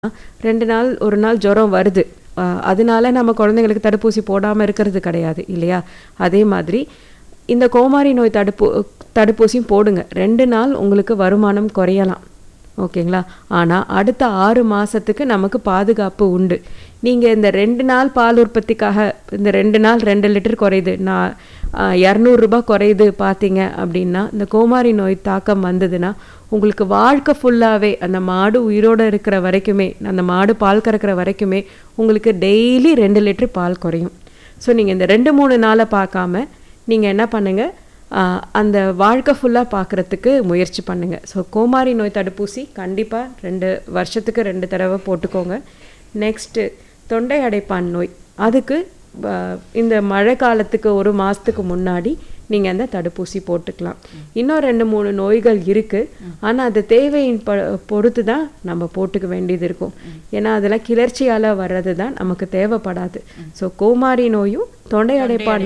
ரெண்டு நாள் ஒரு நாள் ஜுரம் வருது அஹ் அதனால நம்ம குழந்தைங்களுக்கு தடுப்பூசி போடாமல் இருக்கிறது கிடையாது இல்லையா அதே மாதிரி இந்த கோமாரி நோய் தடுப்பு தடுப்பூசியும் போடுங்க ரெண்டு நாள் உங்களுக்கு வருமானம் குறையலாம் ஓகேங்களா ஆனால் அடுத்த ஆறு மாதத்துக்கு நமக்கு பாதுகாப்பு உண்டு நீங்கள் இந்த ரெண்டு நாள் பால் உற்பத்திக்காக இந்த ரெண்டு நாள் ரெண்டு லிட்டர் குறையுது நான் இரநூறுபா குறையுது பார்த்தீங்க அப்படின்னா இந்த கோமாரி நோய் தாக்கம் வந்ததுன்னா உங்களுக்கு வாழ்க்கை ஃபுல்லாகவே அந்த மாடு உயிரோடு இருக்கிற வரைக்குமே அந்த மாடு பால் கறக்கிற வரைக்குமே உங்களுக்கு டெய்லி ரெண்டு லிட்டர் பால் குறையும் ஸோ நீங்கள் இந்த ரெண்டு மூணு நாளை பார்க்காம நீங்கள் என்ன பண்ணுங்கள் ஆஹ் அந்த வாழ்க்கை ஃபுல்லாக பார்க்குறதுக்கு முயற்சி பண்ணுங்கள் ஸோ கோமாரி நோய் தடுப்பூசி கண்டிப்பாக ரெண்டு வருஷத்துக்கு ரெண்டு தடவை போட்டுக்கோங்க நெக்ஸ்ட்டு தொண்டை அடைப்பான் நோய் அதுக்கு ஆஹ் இந்த மழை காலத்துக்கு ஒரு மாதத்துக்கு முன்னாடி நீங்கள் அந்த தடுப்பூசி போட்டுக்கலாம் இன்னும் ரெண்டு மூணு நோய்கள் இருக்குது ஆனால் அது தேவையின் ப பொறுத்து தான் நம்ம போட்டுக்க வேண்டியது இருக்கும் ஏன்னா அதெல்லாம் கிளர்ச்சியால் வர்றது தான் நமக்கு தேவைப்படாது ஸோ கோமாரி நோயும் தொண்டை அடைப்பான்